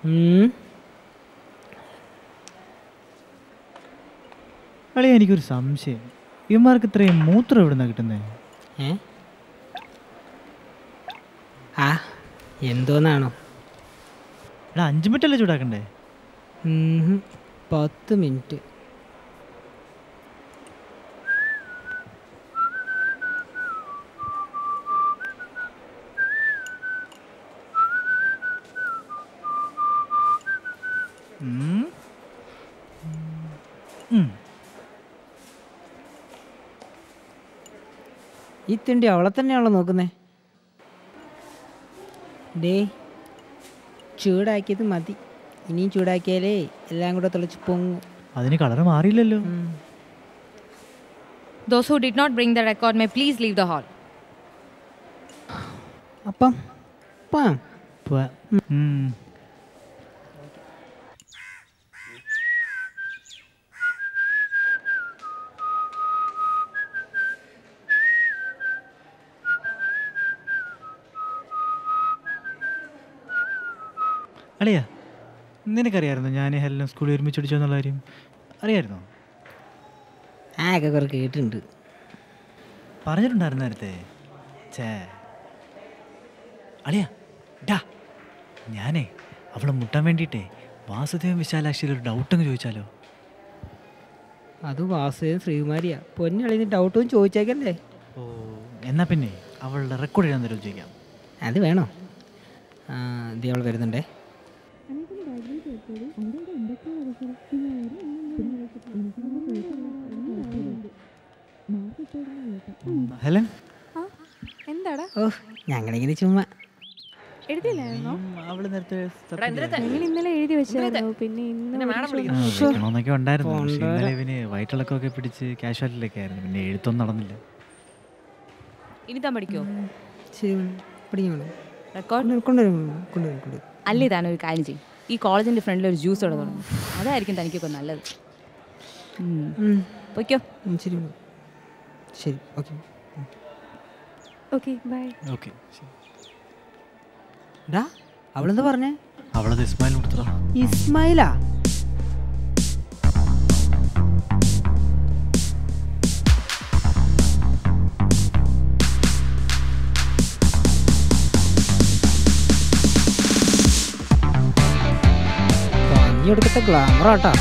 ഉം. അളിയ എനിക്കൊരു സംശയം ഇവന്മാർക്ക് ഇത്രയും മൂത്രം എവിടുന്ന കിട്ടുന്നത് ഏ ആ എന്തോന്നാണോ എടാ അഞ്ച് മിനിറ്റ് അല്ലേ ചൂടാക്കണ്ടേ ഉം. പത്ത് മിനിറ്റ് ഉം. ഉം. ഈ തിണ്ടി അവളെ തന്നെയാണല്ലോ നോക്കുന്നേ ഡേ ചൂടാക്കിയത് മതി ഇനിയും ചൂടാക്കിയാലേ എല്ലാം കൂടെ തിളച്ച് പൊങ്ങും അതിന് കളർ മാറിയില്ലല്ലോ ഉം. Those who did not bring the record may please leave the hall. അപ്പം പാം പ- ഉം. അളിയ നിനക്കറിയായിരുന്നു ഞാൻ ഹെല്ലാം സ്കൂളിൽ ഒരുമിച്ച് പഠിച്ചു എന്നുള്ള കാര്യം അറിയായിരുന്നോ ആ ഒക്കെ കുറെ കേട്ടിട്ടുണ്ട് പറഞ്ഞിട്ടുണ്ടായിരുന്നു നേരത്തെ ചേ അളിയ ഡാ ഞാനേ അവളെ മുട്ടാൻ വേണ്ടിയിട്ടേ വാസുദേവൻ വിശാലാക്ഷിയിൽ ഒരു ഡൗട്ടങ്ങ് ചോദിച്ചാലോ അത് വാസുദേവൻ ശ്രീകുമാരിയാ പൊന്നളിന് ഡൗട്ടും ചോദിച്ചേക്കല്ലേ ഓ എന്നാ പിന്നെ അവളുടെ റെക്കോർഡ് എഴുതാൻ തരുമോ ചോദിക്കാം അത് വേണോ ആ ഇത് അവൾ വരുന്നുണ്ടേ ഹെലൻ എന്താടാ ഓ ഞങ്ങളിങ്ങനെ ചുമ്മാ എഴുതിയില്ലായിരുന്നോ അവള് നേരത്തെ നിങ്ങൾ ഇന്നലെ എഴുതി വെച്ചായിരുന്നു പിന്നെ ഇന്ന് വിളിക്കണമെന്നൊക്കെ ഉണ്ടായിരുന്നു പക്ഷേ ഇന്നലെ ഇവന് വയറ്റിളക്കമൊക്കെ പിടിച്ച് കാഷ്വാലിറ്റിയിലൊക്കെ ആയിരുന്നു പിന്നെ എഴുത്തൊന്നും നടന്നില്ല ഇനി താൻ പഠിക്കോ ശരി പഠിക്കണം റെക്കോർഡ് കൊണ്ടുവരും കൊണ്ടുവരും കൊണ്ടുവരും അല്ലേ താൻ ഒരു കാര്യം ചെയ്യും ഈ കോളേജിന്റെ ഫ്രണ്ടിൽ ഒരു ജ്യൂസ് ഇവിടെ തുടങ്ങും അതായിരിക്കും തനിക്കൊക്കെ നല്ലത് ഉം. ഉം. പൊയ്ക്കോ ഉം, ശരി ശരി ഓക്കെ ഓക്കെ ബൈ ഓക്കെ ഡാ അവളെന്താ പറഞ്ഞേ അവളത് ഇസ്മായിൽ കൊടുത്തതാ ഇസ്മായിലാ പഞ്ഞെടുക്കത്തെ ഗ്ലാമറാട്ടാ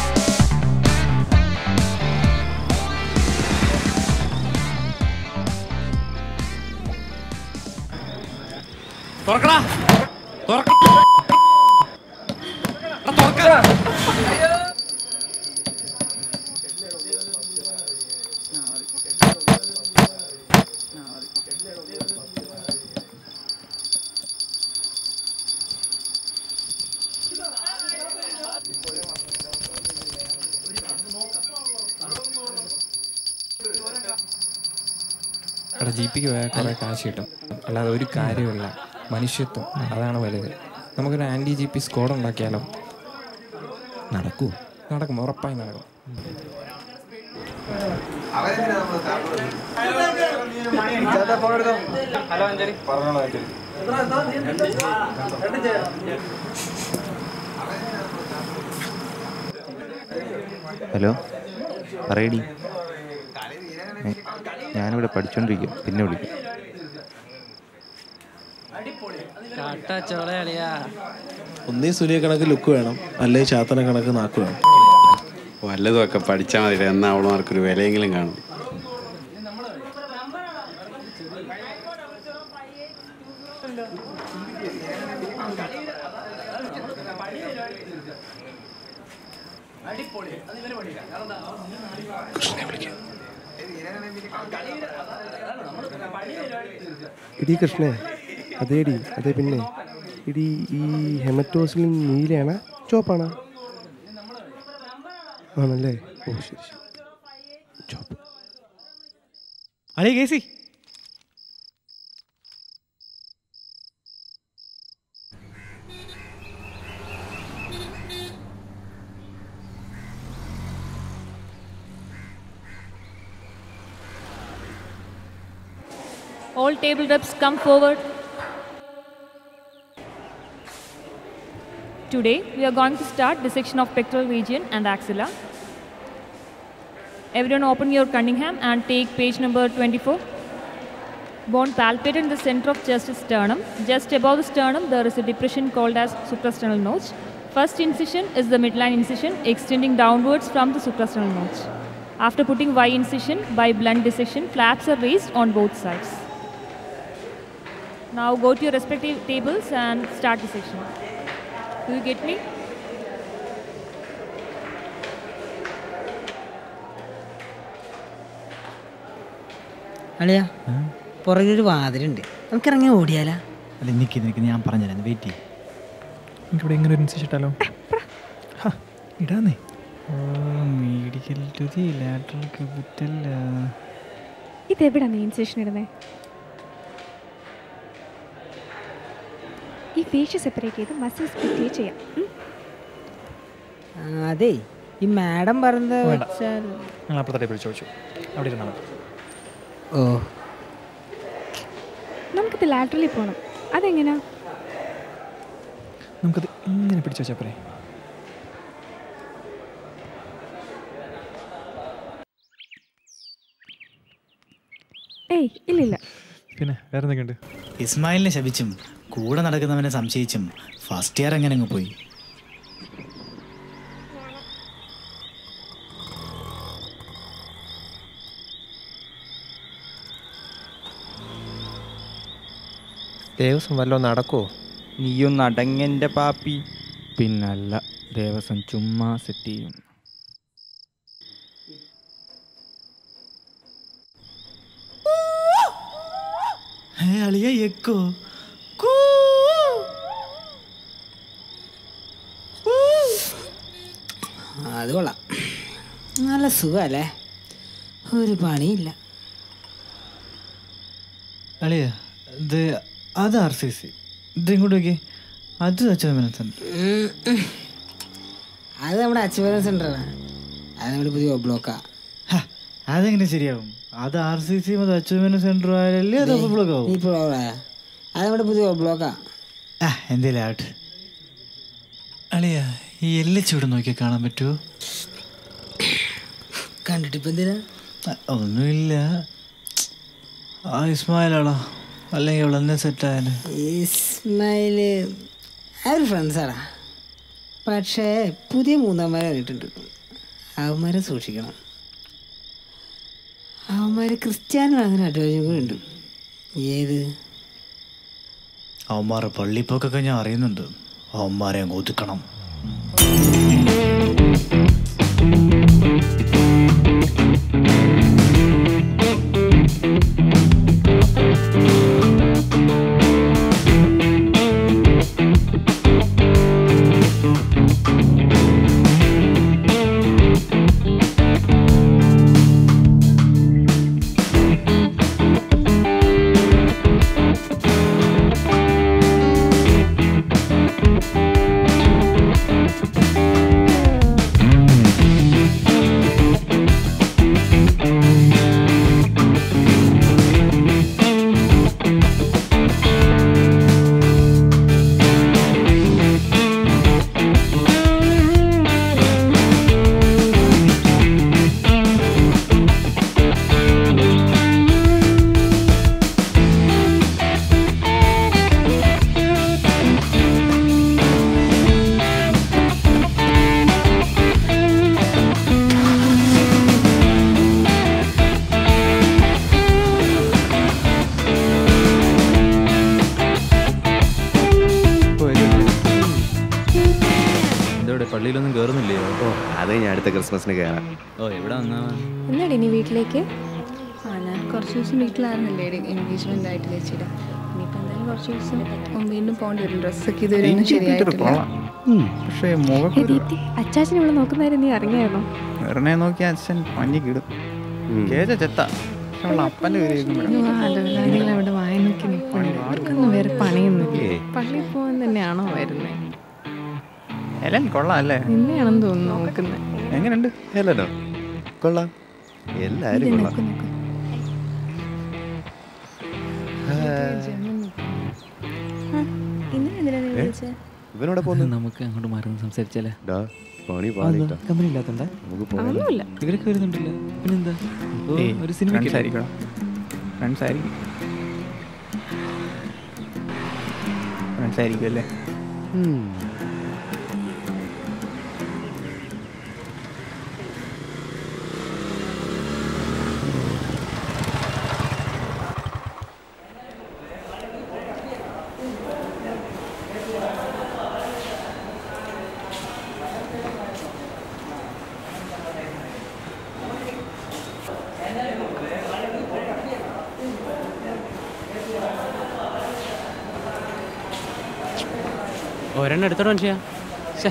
എടാ ജി പിക്ക് പോയാൽ കുറേ കാശ് കിട്ടും അല്ലാതെ ഒരു കാര്യമില്ല മനുഷ്യത്വം അതാണ് വലുത് നമുക്കൊരു ആൻറ്റി ജി പി സ്ക്വാഡ് ഉണ്ടാക്കിയാലോ നടക്കൂ നടക്കും ഉറപ്പായി നടക്കും ഹലോ പറയടി ഏ, ഞാനിവിടെ പഠിച്ചോണ്ടിരിക്കും പിന്നെ വിളിക്കാം ഒന്നീ സുനിയ കണക്ക് ലുക്ക് വേണം അല്ലെങ്കിൽ ചാത്തന കണക്ക് നാക്ക് വേണം വല്ലതുമൊക്കെ പഠിച്ചാൽ മതി എന്നാൽ അവളുമാർക്കൊരു വിലയെങ്കിലും കാണും ഇടി കൃഷ്ണേ അതേടി അതെ പിന്നെ ഇടി ഈ ഹെമറ്റോസിൽ നീലയാണ് ചോപ്പാണ് ആണല്ലേ ഓ ശരി ശരി ചോപ്പ് അളിയ കേസി All table reps come forward. Today, we are going to start dissection of pectoral region and axilla. Everyone open your Cunningham and take page number 24. Bone palpated in the center of chest is sternum. Just above the sternum, there is a depression called as suprasternal notch. First incision is the midline incision extending downwards from the suprasternal notch. After putting Y incision by blunt dissection, flaps are raised on both sides. Now go to your respective tables and start dissection. Do you get me? അളിയാ പുറകിലൊരു വാതിലുണ്ട് നമുക്കിറങ്ങി ഓടിയാലാ അല്ല നിൽക്കി നിൽക്കി ഞാൻ പറഞ്ഞുതരാം wait ചെയ്യും എനിക്കിവിടെ എങ്ങനെ ഒരു ഇൻസിഷൻ ഇട്ടാലോ ഇടാന്നേ medial to the lateral capital ഇതെവിടാ നീ ഇൻസേഷൻ ഇടുന്നത് ഈ ഫേഷ്യ സെപ്പറേറ്റ് ചെയ്ത് മസിൽ സ്പ്ലിറ്റ് ചെയ്യാം ഉം? ആ, അതെ ഈ മാഡം പറഞ്ഞത് വേണ്ട. വെച്ചാൽ ഞങ്ങൾ അപ്പുറത്തെ ടേബിൾ ചോദിച്ചു അവിടെ ഇരുന്നാൽ മതി ഓ നമുക്കിത് ലാറ്ററലി പോകണം അതെങ്ങനെയാ നമുക്കത് ഇങ്ങനെ പിടിച്ചു വെച്ചാൽ പോരെ ഏയ് ഇല്ലില്ല പിന്നെ വേറെ എന്തൊക്കെയുണ്ട് ഇസ്മായിലിനെ ശപിച്ചും കൂടെ നടക്കുന്നവനെ സംശയിച്ചും ഫസ്റ്റ് ഇയർ എങ്ങനെ അങ്ങ് പോയി ദേവസ്വം വല്ലോ നടക്കുമോ നീയൊന്ന് അടങ്ങൻ്റെ പാപ്പി പിന്നല്ല ദേവസ്വം ചുമ്മാ സെറ്റ് ചെയ്യും ഏ അളിയ എക്കോ അത് കൊള്ളാം നല്ല സുഖമല്ലേ ഒരു പണിയില്ല അളിയ ഇത് അത് ആർ സി സി ഇത് ഇങ്ങോട്ട് നോക്കി അത് അച്ഛൻ ഉം, ഉം. അത് നമ്മുടെ അച്ചുവരൻ സെൻ്ററാണ് അത് നമ്മുടെ പുതിയ ബ്ലോക്കാ അതെങ്ങനെ ശരിയാവും അത് ആർ സി സി മതി അച്യുതമേന സെന്റർ ആയാലല്ലേ അത് ബ്ലോക്ക് ആവും നീ ഇപ്പോൾ അത് നമ്മുടെ പുതിയ ബ്ലോക്കാ ആ എന്തേലും ആവട്ടെ അളിയ ഈ എല്ലച്ച് ഇവിടെ നോക്കി കാണാൻ പറ്റുമോ കണ്ടിട്ടിപ്പോൾ എന്തിനാ അ, ഒന്നുമില്ല ആ ഇസ്മായിലാളോ അല്ലെങ്കിൽ അവൾ എന്നെ സെറ്റായാലും ഇസ്മായില് അവർ ഫ്രണ്ട്സാടാ പക്ഷേ പുതിയ മൂന്നാന്മാരെ കണ്ടിട്ടുണ്ട് അവന്മാരെ സൂക്ഷിക്കണം അവന്മാർ ക്രിസ്ത്യാനി അങ്ങനെ അഡ്വൈസും കൂടെ ഉണ്ട് ഏത് അവന്മാരെ പള്ളിപ്പോക്കൊക്കെ ഞാൻ അറിയുന്നുണ്ട് അവന്മാരെ അങ്ങ് ഒതുക്കണം എന്തോടെ പള്ളിയിലൊന്നും കയറുന്നില്ലയോ ഓ അത് ഞാൻ അടുത്ത ക്രിസ്മസിന് കയറാം ഓ എവിടെ വന്നാ എന്നാടി നീ വീട്ടിലേക്ക് ആ ഞാൻ കുറച്ച് ദിവസം വീട്ടിലായിരുന്നില്ലേ എൻഗേജ്മെന്റ് ആയിട്ട് ചേച്ചിയുടെ ഇനിയിപ്പോൾ എന്തായാലും കുറച്ച് ദിവസം വീണ്ടും പോകേണ്ടി വരും ഡ്രസ്സൊക്കെ ഇതുവരെ ഒന്നും ശരിയായിട്ടില്ല പക്ഷേ മുഖം ഏ, ദീപ്തി അച്ചാച്ചൻ ഇവിടെ നോക്കുന്നവരെ നീ അറിഞ്ഞായിരുന്നോ വെറുതെ നോക്കി അച്ഛൻ പഞ്ഞി കിടും കേജ ചെത്ത പക്ഷെ അവളുടെ അപ്പൻ്റെ ആളുകൾ അവിടെ വായ നോക്കി നിൽപ്പുണ്ട് അവർക്കൊന്നും വേറെ പണിയൊന്നുമില്ല ഏയ്. പള്ളിയിൽ പോകാൻ തന്നെയാണോ വരുന്നത് ഹെലൻ കൊള്ളാം അല്ലേ നിന്നെയാണെന്ന് തോന്നുന്നു നോക്കുന്നത് എങ്ങനെയുണ്ട് ഹെലനോ കൊള്ളാം എല്ലാരും കൊള്ളാം ഇന്ന് എന്തിനാ നീ ഏ? വിളിച്ചേ ഇവനോടെ പോകുന്നു നമുക്ക് അങ്ങോട്ട് മാറി സംസാരിച്ചാലേ ഡാ പണി പാളിട്ടാ കമ്പനി ഇല്ലാത്തണ്ട നമുക്ക് പോകാം അതൊന്നുമില്ല ഇവരൊക്കെ വരുന്നുണ്ടല്ലോ പിന്നെന്താ ഇപ്പോ ഏയ്, ഒരു സിനിമ friends ആയിരിക്കണം ഫ്രണ്ട്സ് ആയിരിക്കും ഫ്രണ്ട്സ് ആയിരിക്കും അല്ലേ ഒരെണ്ണം എടുത്തോടോ മനുഷ്യ ശേ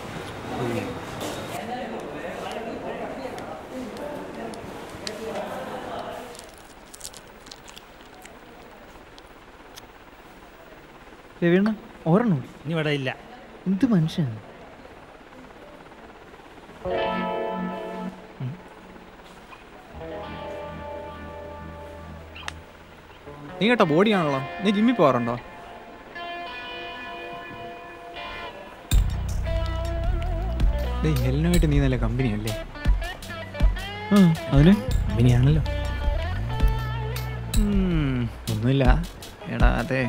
രവിയണ്ണ ഒരെണ്ണം കൂടി. ഇനി ഇവിടെ ഇല്ല എന്ത് മനുഷ്യൻ നീ കേട്ടോ ബോഡിയാണല്ലോ നീ ജിമ്മിൽ പോകാറുണ്ടോ ഡേയ് ഹെലിനുമായിട്ട് നീ നല്ല കമ്പനിയല്ലേ ആ അതിന് കമ്പനിയാണല്ലോ ഒന്നുമില്ല എടാ അതെ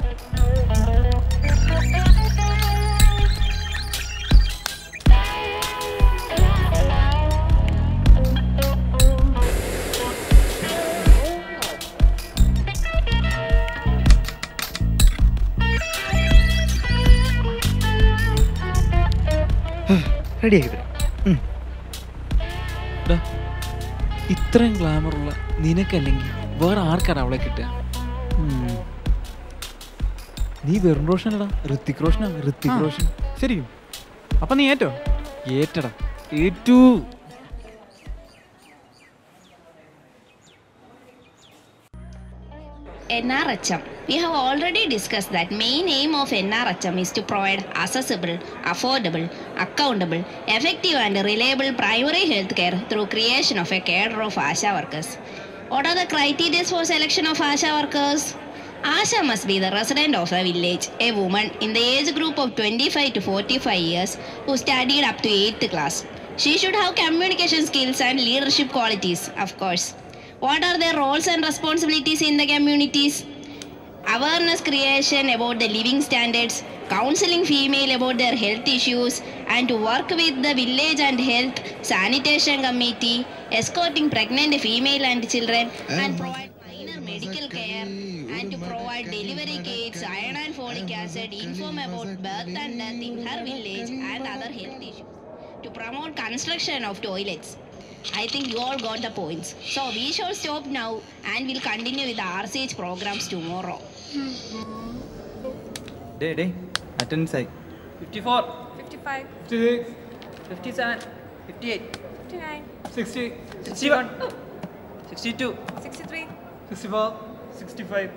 റെഡി ആയത് ഡാ, ഇത്രയും ഗ്ലാമറുള്ള നിനക്കല്ലെങ്കിൽ വേറെ ആർക്കാണ് അവളെ കിട്ടുക ഉം. നീ വെറും റോഷനല്ലടാ ഋത്തിക് റോഷനാ ഋത്തിക് ആ. റോഷൻ ശരിക്കും അപ്പൊ നീ ഏറ്റോ ഏറ്റടാ ഏറ്റു NRHM. We have already discussed that main aim of NRHM is to provide accessible, affordable, accountable, effective and reliable primary health care through creation of a cadre of ASHA workers. What are the criteria for selection of ASHA workers? ASHA must be the resident of a village, a woman in the age group of 25 to 45 years who studied up to 8th class. She should have communication skills and leadership qualities, of course. What are their roles and responsibilities in the communities? Awareness creation about the living standards, counseling female about their health issues, and to work with the village and health sanitation committee, escorting pregnant female and children, and provide minor medical care, and to provide delivery kits, iron and folic acid, inform about birth and death in her village, and other health issues. To promote construction of toilets. I think you all got the points. So we shall stop now and we'll continue with the RCH programs tomorrow. Day day attendance ആയി fifty four 55, fifty six fifty seven fifty eight 59, sixty sixty one sixty two 63, sixty four sixty five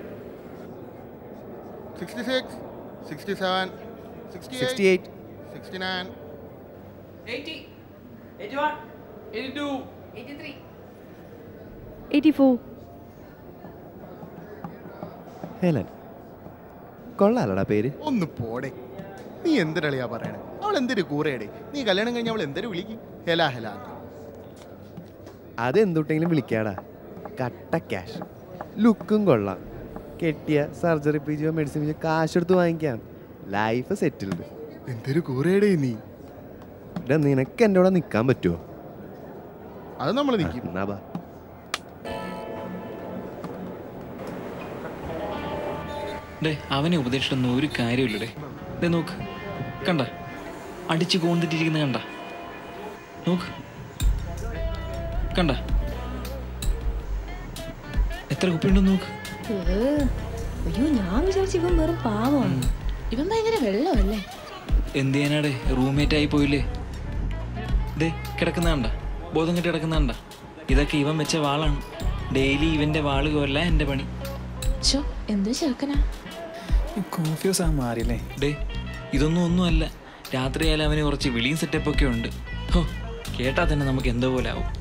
66, 67, 68, 68. 69, eighty eighty one eighty two 83. Eighty four Helen കൊള്ളാലടാ പേര് ഒന്ന് പോടെ നീ എന്തിനളിയാ പറയണേ അവൾ എന്തൊരു കൂറയടേ നീ കല്യാണം കഴിഞ്ഞ അവൾ എന്തൊരു വിളിക്കും ഹെലാ ഹെലാ അത് എന്തുട്ടെങ്കിലും വിളിക്കാടാ കട്ട ക്യാഷ് ലുക്കും കൊള്ളാം കെട്ടിയ സർജറി പിജിയോ മെഡിസിൻ പിജിയോ കാശ് എടുത്ത് വാങ്ങിക്കാം ലൈഫ് സെറ്റിൽഡ് എന്തൊരു കൂറയടേ നീ ഇടാ നിനക്ക് എൻ്റെ കൂടെ നിൽക്കാൻ പറ്റുമോ അത് നമ്മൾ നിൽക്കും എന്നാ ബാ ഡേ അവനെ ഉപദേശിച്ചൊന്നും ഒരു കാര്യമില്ലടേ ദേ നോക്ക് കണ്ട അടിച്ചു കോന്നിട്ടിരിക്കുന്ന കണ്ട നോക്ക് കണ്ട എത്ര കുപ്പിയുണ്ടെന്ന് നോക്ക് അയ്യോ ഞാൻ വിചാരിച്ചു ഇവൻ വെറും പാവമാണ് ഇവൻ ഭയങ്കര വെള്ളമല്ലേ എന്ത് ചെയ്യാനാടേ റൂംമേറ്റ് ആയി പോയില്ലേ ദേ കിടക്കുന്ന കണ്ട ബോധം കെട്ടി കിടക്കുന്ന കണ്ട ഇതൊക്കെ ഇവൻ വെച്ച വാളാണ് ഡെയിലി ഇവന്റെ വാള് കൊല്ല എന്റെ പണി ചോ എന്ത് ചെറുക്കനാ കോൺഫ്യൂസ് ആകാൻ മാറിയല്ലേ ഡേ ഇതൊന്നും ഒന്നുമല്ല രാത്രിയായാലും അവന് കുറച്ച് വിളിയും സെറ്റപ്പ് ഒക്കെ ഉണ്ട് ഹോ കേട്ടാ തന്നെ നമുക്ക് എന്തോ പോലെ ആവും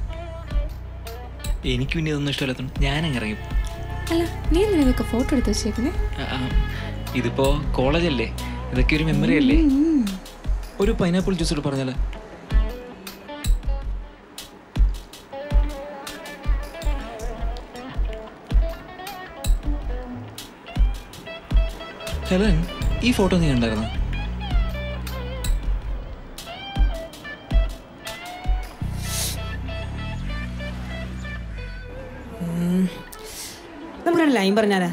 എനിക്ക് പിന്നെ ഇതൊന്നും ഇഷ്ടമല്ലാത്ത ഞാനങ്ങ് ഇറങ്ങി അല്ല നീ എന്തിനാ ഇതൊക്കെ ഫോട്ടോ എടുത്ത് വെച്ചേക്കുന്നേ ആ, ആ, ഇതിപ്പോ കോളേജല്ലേ ഇതൊക്കെ ഒരു മെമ്മറി അല്ലേ ഒരു പൈനാപ്പിൾ ജ്യൂസ് കൂടെ പറഞ്ഞാലേ ഹെലൻ ഈ ഫോട്ടോ നീ കണ്ടായിരുന്നു നമുക്ക് ലൈൻ പറഞ്ഞാലാ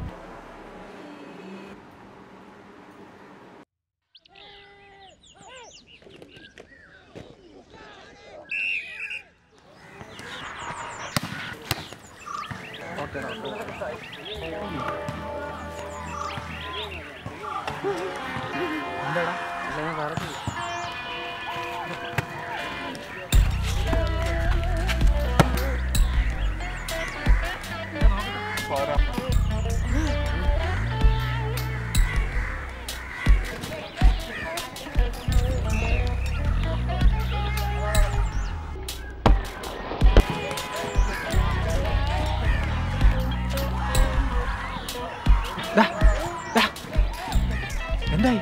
എന്തായി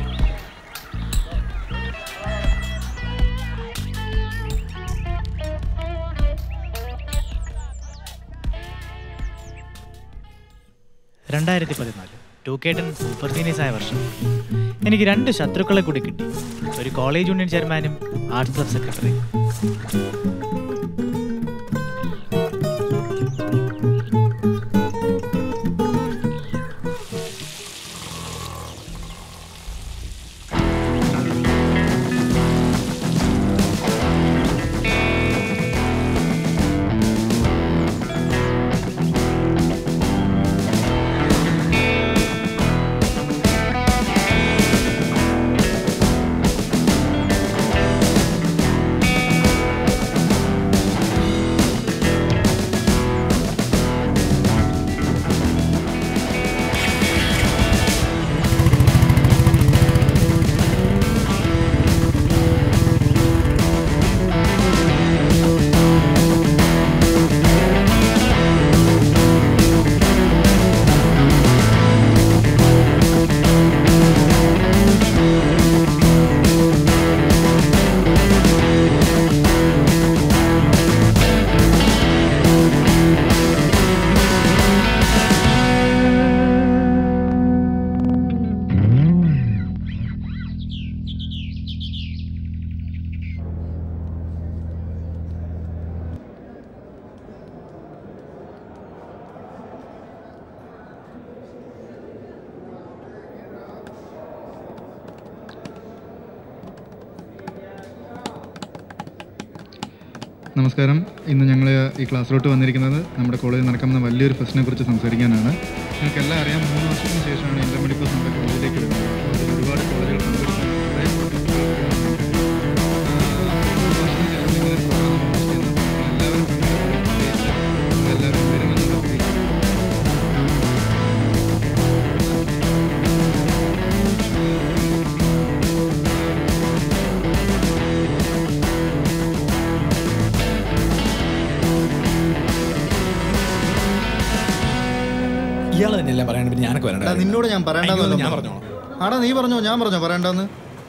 രണ്ടായിരത്തി പതിനാല് ടു കേട്ടൻ സൂപ്പർ സീനിയസ് ആയ വർഷം എനിക്ക് രണ്ട് ശത്രുക്കളെ കൂടി കിട്ടി ഒരു കോളേജ് യൂണിയൻ ചെയർമാനും ആർട്സ് ക്ലബ് സെക്രട്ടറി നമസ്കാരം ഇന്ന് ഞങ്ങൾ ഈ ക്ലാസ്സിലോട്ട് വന്നിരിക്കുന്നത് നമ്മുടെ കോളേജിൽ നടക്കുന്ന വലിയൊരു ഫെസ്റ്റിനെ കുറിച്ച് സംസാരിക്കാനാണ് നിങ്ങൾക്ക് എല്ലാം അറിയാം മൂന്ന് വർഷത്തിന് ശേഷമാണ് ഇന്റർ മെഡിക്കോസ് നമ്മുടെ കോളേജിലേക്ക് വരുന്നത് അപ്പോൾ അതിൽ ഒരുപാട് കോളേജുകൾ പങ്കെടുക്കാൻ കുറേ മൂന്ന് വർഷത്തിന് ശേഷം ഇങ്ങനെ ഒരു പ്രോഗ്രാം നമ്മൾ ചെയ്യുന്നത് എല്ലാവരും പങ്കെടുക്കണം പ്രത്യേകിച്ച് എല്ലാവരും വരുമെന്നുള്ള പ്രതീക്ഷ ഇയാൾ തന്നെയല്ലേ പറയാൻ പിന്നെ ഞാനൊക്കെ എടാ, വരണ്ട നിന്നോട് ഞാൻ പറയണ്ടെന്ന് ഞാൻ വല്ലതും പറഞ്ഞോ ആടാ നീ പറഞ്ഞോ ഞാൻ പറഞ്ഞോ പറയണ്ടെന്ന്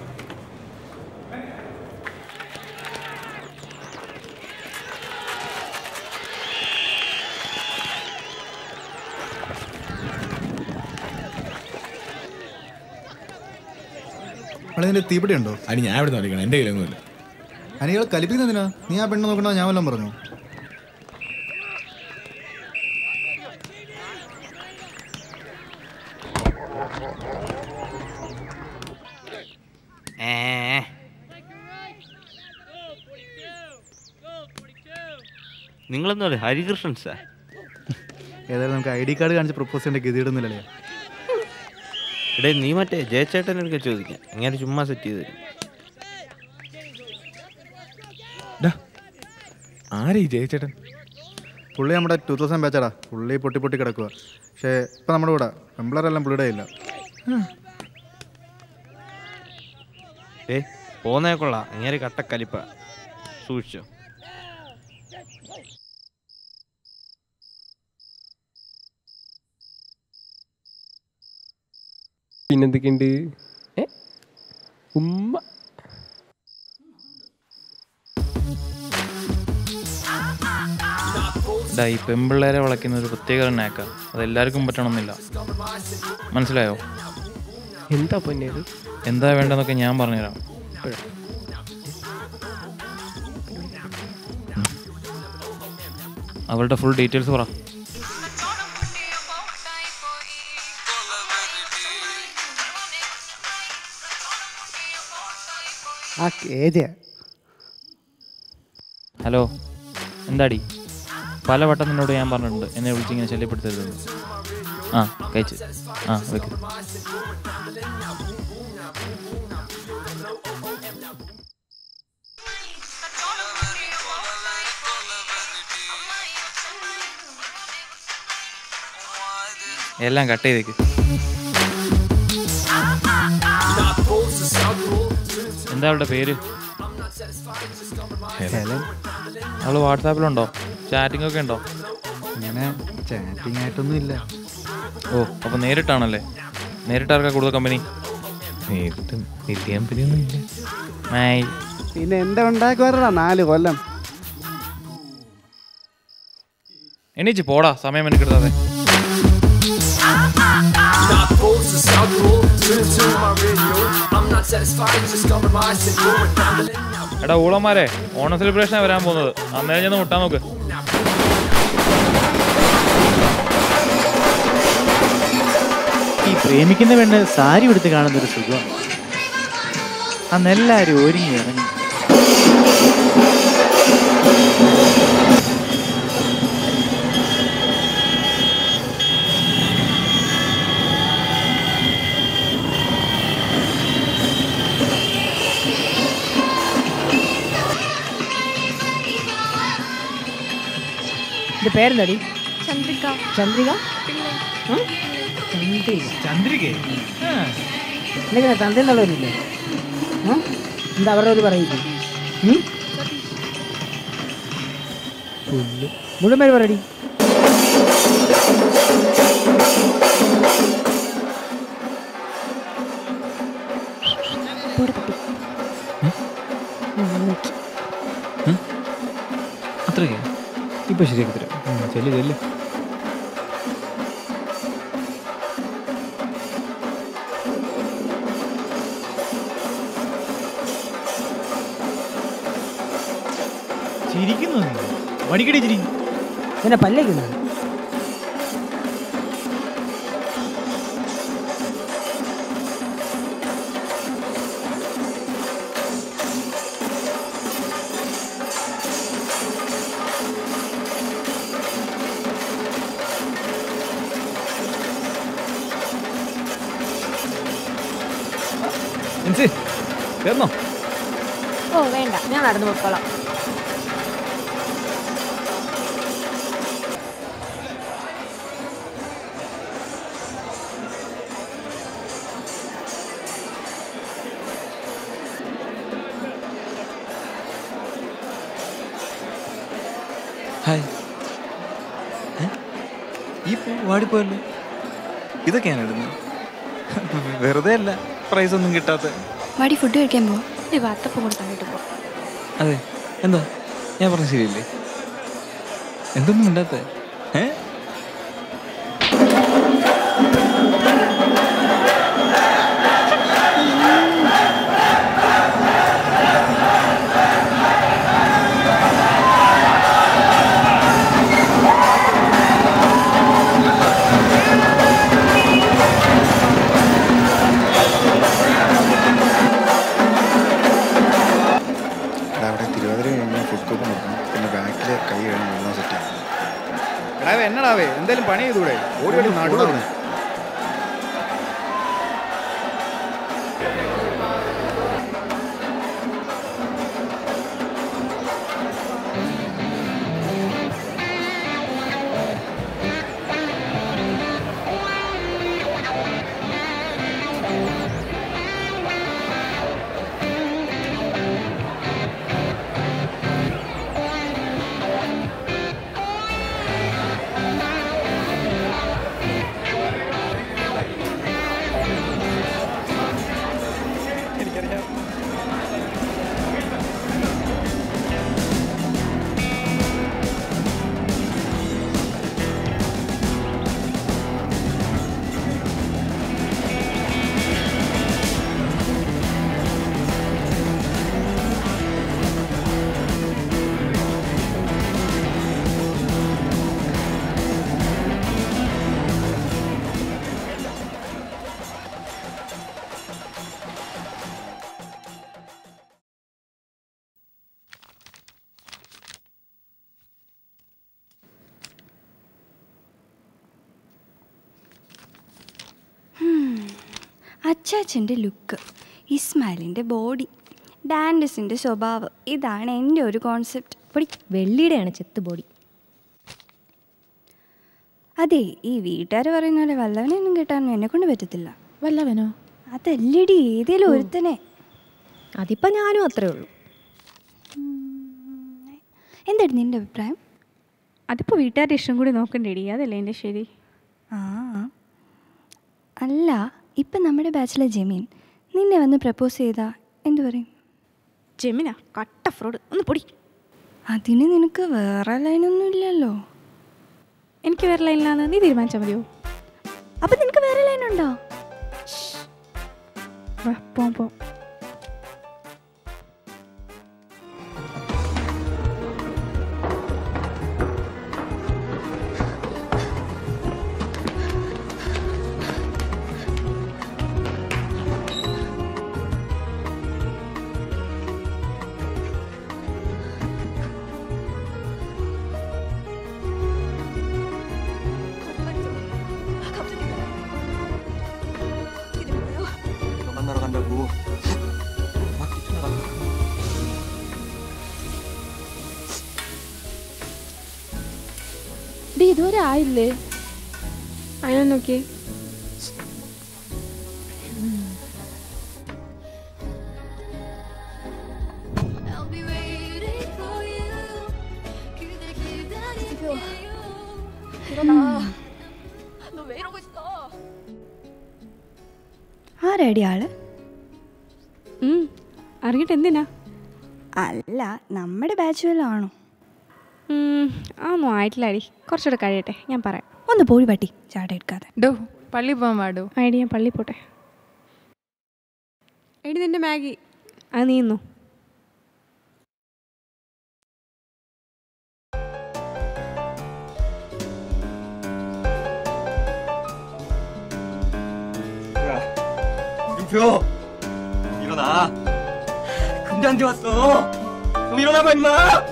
അളിതിന്റെ തീപിടി ഉണ്ടോ അതിന് ഞാൻ ഇവിടെ നോക്കണം എൻ്റെ കയ്യിലൊന്നുമില്ല അനികൾ കലിപ്പിക്കുന്നതിനാ നീ ആ പെണ്ണ് നോക്കണ്ട ഞാൻ വല്ലതും പറഞ്ഞു നിങ്ങളെന്താ ഹരികൃഷ്ണൻസാ ഏതായാലും നമുക്ക് ഐ ഡി കാർഡ് കാണിച്ച് പ്രപ്പോസ് ചെയ്യേണ്ട ഗതിയിടുന്നില്ലല്ലേ എടേ നീ മറ്റേ ജയച്ചേട്ടനൊക്കെ ചോദിക്കാം എങ്ങനെ ചുമ്മാ സെറ്റ് ചെയ്ത് തരും ആരെ ഈ ജയച്ചേട്ടൻ പുള്ളി നമ്മുടെ ടൂ തൗസൻഡ് ബാച്ചാടാ പുള്ളി പൊട്ടി പൊട്ടി കിടക്കുക പക്ഷേ ഇപ്പം നമ്മുടെ കൂടെ പെമ്പിളറെല്ലാം പുള്ളിയുടെ ഇല്ല ഏ പോന്നേ കൊള്ളാം അങ്ങനെ കട്ടക്കലിപ്പ സൂക്ഷിച്ചോ പിന്നെന്തൊക്കെയുണ്ട് ഉമ്മ ഡാ ഈ പെമ്പിള്ളേരെ വളയ്ക്കുന്ന ഒരു പ്രത്യേക നാക്ക അത് എല്ലാവർക്കും പറ്റണമെന്നില്ല മനസ്സിലായോ എന്താ പൊന്നെ ഇത് എന്താ വേണ്ടെന്നൊക്കെ ഞാൻ പറഞ്ഞുതരാം ഉം. അവളുടെ ഫുൾ ഡീറ്റെയിൽസ് പറ ആ കേജ ഹലോ എന്താടി പല വട്ടം നിന്നോട് ഞാൻ പറഞ്ഞിട്ടുണ്ട് എന്നെ വിളിച്ചിങ്ങനെ ശല്യപ്പെടുത്തരുതെന്ന് ആ കഴിച്ച് ആ വെക്ക് എല്ലാം കട്ട് ചെയ്തേക്ക് എന്താ അവളുടെ പേര് ഹെലൻ അവള് വാട്സാപ്പിലുണ്ടോ ചാറ്റിംഗ് ഒക്കെ ഉണ്ടോ ഇങ്ങനെ ചാറ്റിംഗ് ആയിട്ടൊന്നും ഇല്ല ഓ അപ്പൊ നേരിട്ടാണല്ലേ നേരിട്ടാർക്കാ കൂടുതൽ കമ്പനി നേരിട്ട് വലിയ കമ്പനിയൊന്നും ഇല്ല മായി പിന്നെ എന്റെ ഉണ്ടാക്കി വരടാ നാല് കൊല്ലം എണീച്ച് പോടാ സമയം എനിക്കെടുത്താതെ എടാ ഊളന്മാരെ ഓണം സെലിബ്രേഷനാ വരാൻ പോകുന്നത് അന്നേരം ചെന്ന് മുട്ടാൻ നോക്ക് ഈ പ്രേമിക്കുന്ന പെണ്ണ് സാരി ഉടുത്ത് കാണുന്നൊരു സുഖമാണ് അന്ന് എല്ലാവരും ഒരുങ്ങി ഇറങ്ങി ഇത് പേരെന്താടി ചന്ദ്രിക ചന്ദ്രിക ഉം? ചന്ദ്രിക ചന്ദ്രിക എന്തെങ്കിലും തന്ത എന്നുള്ളവരില്ലേ ഉം? എന്താ അവരുടെ ഒരു പറയില്ലേ ഉം? പുല്ല് മുഴുവൻ പേര് പറയടി അത്രയ്ക്ക് ഇപ്പൊ ശരിയാക്കി തരാം ഉം, ചെല്ല് ചെല്ല് ചിരിക്കുന്നു നീ മടിക്കടി ചിരി പിന്നെ പല്ലേക്കുന്ന ഇൻസി കേറണോ ഓ വേണ്ട ഞാൻ നടന്നു പോയിക്കോളാം ഹായ് ഏ? ഈ പൂ വാടിപ്പോയല്ലോ ഇതൊക്കെയാണ് ഇടുന്നത് വെറുതെ അല്ല പ്രൈസ് ഒന്നും കിട്ടാത്ത വാടി ഫുഡ് കഴിക്കാൻ പോവാം ഈ വാത്തപ്പം കൂടെ തന്നിട്ട് പോ അതെ എന്താ ഞാൻ പറഞ്ഞ ശരിയല്ലേ എന്തൊന്നും ഉണ്ടാത്ത ഏ എടാ അവിടെ തിരുവാതിര കഴിഞ്ഞാൽ ഫുഡ് കോപ്പ് നോക്കണം പിന്നെ ബാക്കിൽ കൈ കഴിഞ്ഞ് വെള്ളം സെറ്റ് ചെയ്യണം എടാവേ എന്നടാവേ എന്തേലും പണി ചെയ്തൂടെ ഓടി ഓടി നാട്ടിലോട്ട് ആ അച്ചാച്ചൻ്റെ ലുക്ക് ഇസ്മായിലിൻ്റെ ബോഡി ഡാൻഡസിൻ്റെ സ്വഭാവം ഇതാണ് എൻ്റെ ഒരു കോൺസെപ്റ്റ് പൊടി വെള്ളിയുടെയാണ് ചെത്ത് ബോഡി അതെ ഈ വീട്ടുകാർ പറയുന്ന പോലെ വല്ലവനെയൊന്നും കിട്ടാൻ എന്നെ കൊണ്ട് പറ്റത്തില്ല വല്ലവനോ അതല്ലടി ഏതേലും ഒരുത്തനെ അതിപ്പോൾ ഞാനും അത്രേ ഉള്ളൂ എന്താണ് നിൻ്റെ അഭിപ്രായം അതിപ്പോൾ വീട്ടുകാരുടെ ഇഷ്ടം കൂടി നോക്കണ്ടേടി അതല്ലേ എൻ്റെ ശരി ആ അല്ല ഇപ്പം നമ്മുടെ ബാച്ചിലെ ജമീൻ നിന്നെ വന്ന് പ്രപ്പോസ് ചെയ്താ എന്തു പറയും ജെമിന കട്ട ഫ്രോഡ് ഒന്ന് പൊടി അതിന് നിനക്ക് വേറെ ലൈനൊന്നും ഇല്ലല്ലോ എനിക്ക് വേറെ ലൈനിലാന്ന് നീ തീരുമാനിച്ചാൽ മതിയോ അപ്പം നിനക്ക് വേറെ ലൈനുണ്ടോ വാ, പോം പോം 만나러 간다고. 막 뛰쳐나가. ഡി ഇതുവരെ ആയില്ലേ അതിനെ നോക്കിയേ 일어나. 너 왜 이러고 있어? ആരാടി ആള് അറിയട്ടെ എന്തിനാ അല്ല നമ്മുടെ ബാച്ച് വല്ലതും ആണോ ആണോ ആയിട്ടില്ലാടി കുറച്ചുകൂടെ കഴിയട്ടെ ഞാൻ പറയാം ഒന്ന് പോയി പട്ടി ചാട എടുക്കാതെ ഡോ പള്ളി പോകാൻ പാടോ ഐഡി ഞാൻ പള്ളി പോട്ടെ എടി നിന്റെ മാഗി അത് നീന്നു 윤표! 일어나! 금단지 왔어! 좀 일어나봐, 임마!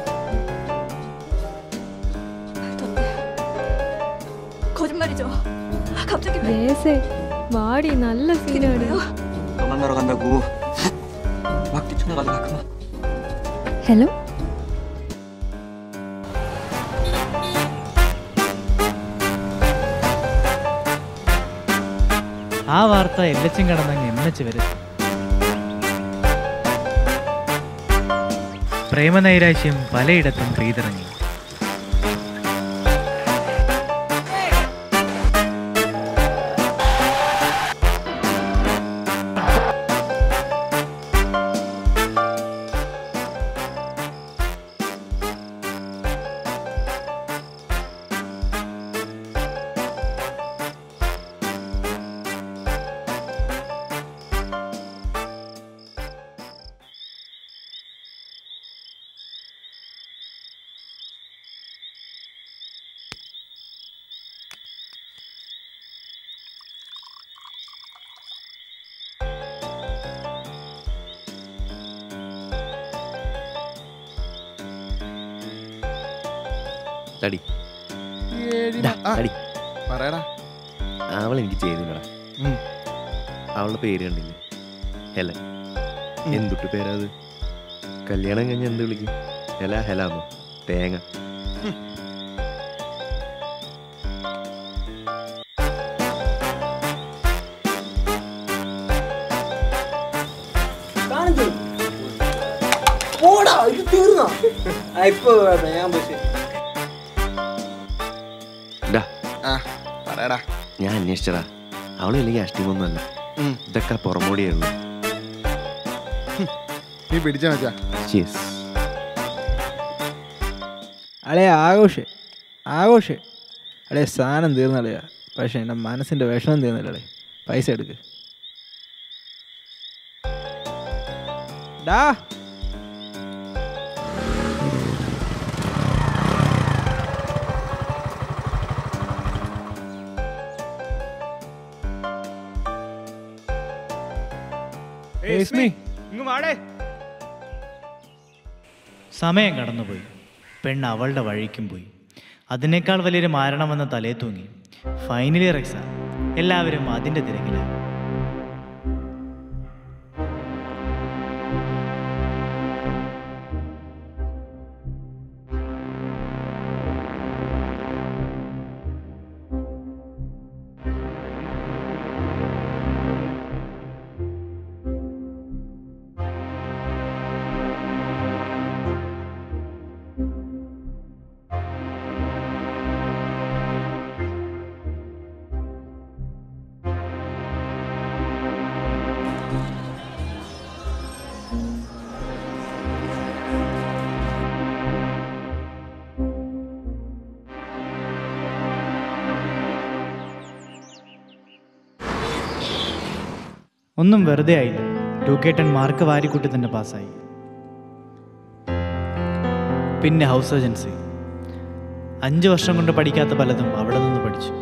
거짓말이죠. 갑자기 왜? വേസേ വാടി നല്ല സീനാടി 너 만나러 간다고. 막 뛰쳐나가다가 그만. ഹലോ ആ വാർത്ത എല്ലച്ചും കടന്നങ്ങ് എമ്മച്ച് വരും പ്രേമനൈരാശ്യം പലയിടത്തും പെയ്തിറങ്ങി തടി ഏതിനാ? ആ, തടി പറയടാ അവൾ എനിക്ക് ചെയ്തില്ലടാ ഉം. അവളുടെ പേര് കണ്ടില്ലേ ഹെലൻ എന്തുട്ട് പേരാ അത് കല്യാണം കഴിഞ്ഞ് എന്ത് വിളിക്കും ഹെല ഹെലാന്നോ തേങ്ങ കാണിച്ചു പോടാ ഇത് തീർന്നോ ആ, ഇപ്പൊ വേണ്ട, ഞാൻ പക്ഷേ ഡാ ആ പറയടാ ഞാൻ അന്വേഷിച്ചടാ അവളും ഇല്ലെങ്കിൽ അഷ്ടിമൊന്നുമല്ല ഉം. ഇതൊക്കെ പുറമോടിയേ ഉള്ളൂ നീ പിടിച്ച മച്ചാ Cheers. അളേ ആഘോഷേ ആഘോഷേ അളേ സാധനം തീർന്നളയാ പക്ഷെ എൻ്റെ മനസ്സിൻ്റെ വിഷമം തീർന്നില്ലടേ പൈസ എടുക്ക് ഡാ ഇങ്ങ് വാടേ സമയം കടന്നുപോയി പെണ്ണ് അവളുടെ വഴിക്കും പോയി അതിനേക്കാൾ വലിയൊരു മാരണമെന്ന തലേ തൂങ്ങി ഫൈനൽ ഇയർ എക്സാം എല്ലാവരും അതിൻ്റെ തിരക്കിലാണ് ഒന്നും വെറുതെ ആയില്ല ടു കെ ടെൻ മാർക്ക് വാരിക്കൂട്ടി തന്നെ പാസ്സായി പിന്നെ ഹൗസ് ഏജൻസി അഞ്ച് വർഷം കൊണ്ട് പഠിക്കാത്ത പലതും അവിടെ നിന്ന് പഠിച്ചു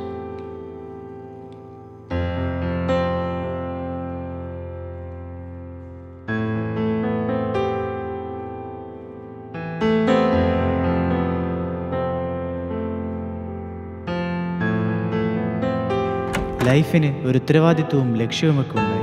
ലൈഫിന് ഒരു ഉത്തരവാദിത്വവും ലക്ഷ്യവുമൊക്കെ ഉണ്ടായി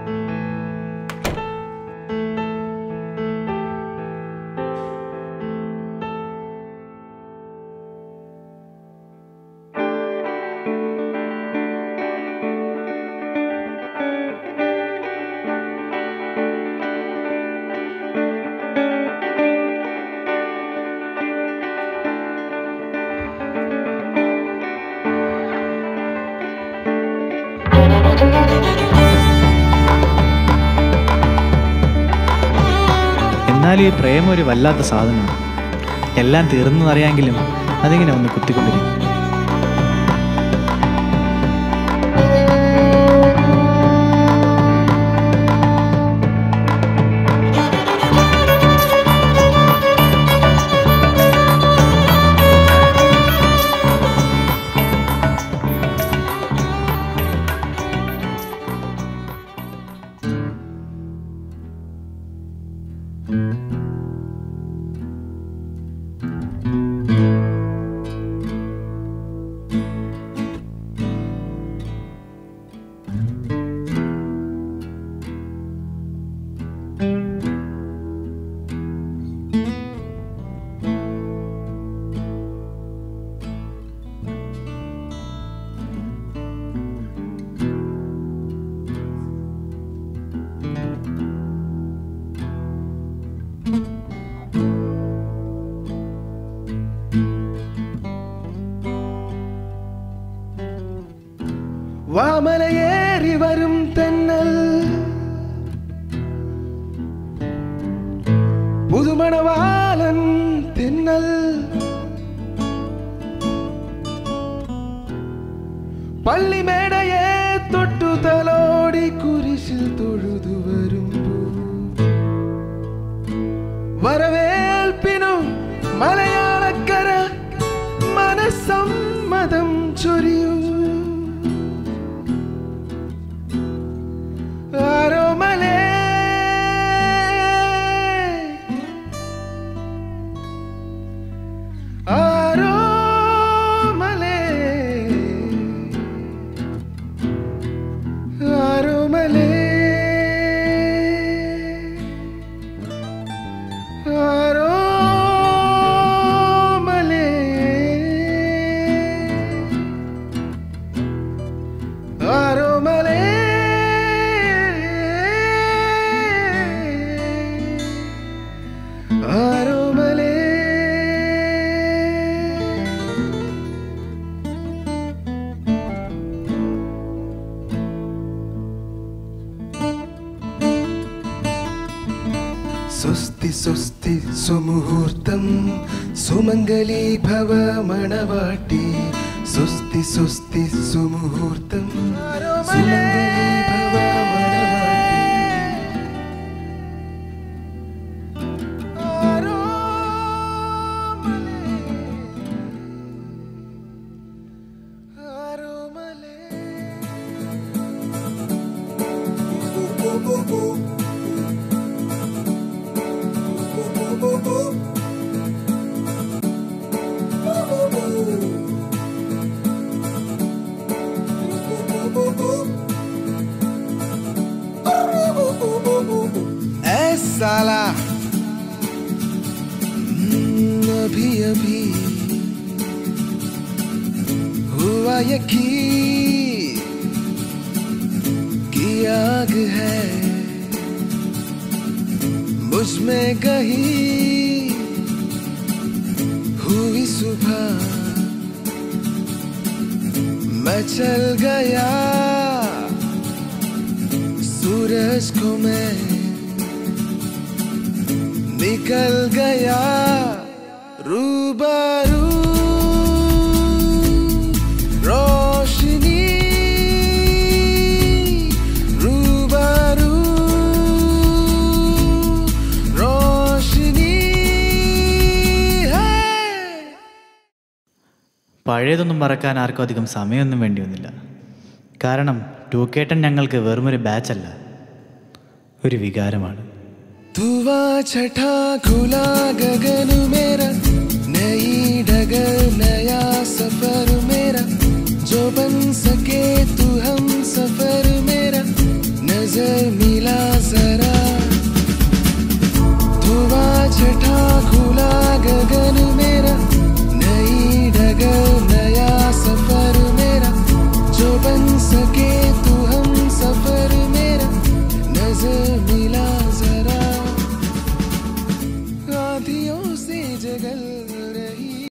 എന്നാലും ഈ പ്രേമം ഒരു വല്ലാത്ത സാധനമാണ് എല്ലാം തീർന്നതറിയാമെങ്കിലും അതിങ്ങനെ ഒന്ന് കുത്തിക്കൊണ്ടിരിക്കും വാമലയേറി വരും തെന്നൽ പുതുമണവാലൻ തെന്നൽ പള്ളിമേടയെ തൊട്ടു തലോടി കുരിശിൽ തൊഴുതു വരുമ്പോ വരവേൽപ്പിനു മലയാളക്കര മനസ്സമ്മതം ചൊരിയൂ ആരോമലേ ആരോമലേ ആരോമലേ ആരോമലേ ആരോമലേ ആരോമലേ സ്വസ്തി സ്വസ്തി സുമുഹൂർത്തം സുമംഗലീ ഭവ മണവാട്ടി സ്വസ്തി സ്വസ്തി സുമുഹൂർത്തം സുമംഗലീ ഭവ മണവാട്ടി ऐ साला हम्म, अभी अभी हुआ यकीन कि आग है मुझ में कहीं हुई सुबह मैं चल गया सूरज को मैं निकल गया रूबरू रोशनी रूबरू പഴയതൊന്നും മറക്കാൻ ആർക്കും അധികം സമയമൊന്നും വേണ്ടി വന്നില്ല കാരണം ടൂ കേട്ടൻ ഞങ്ങൾക്ക് വെറുമൊരു ബാച്ചല്ല ഒരു വികാരമാണ് धुआ छठा खुला गगन मेरा नई डगर नया सफर मेरा जो बन सके तू हम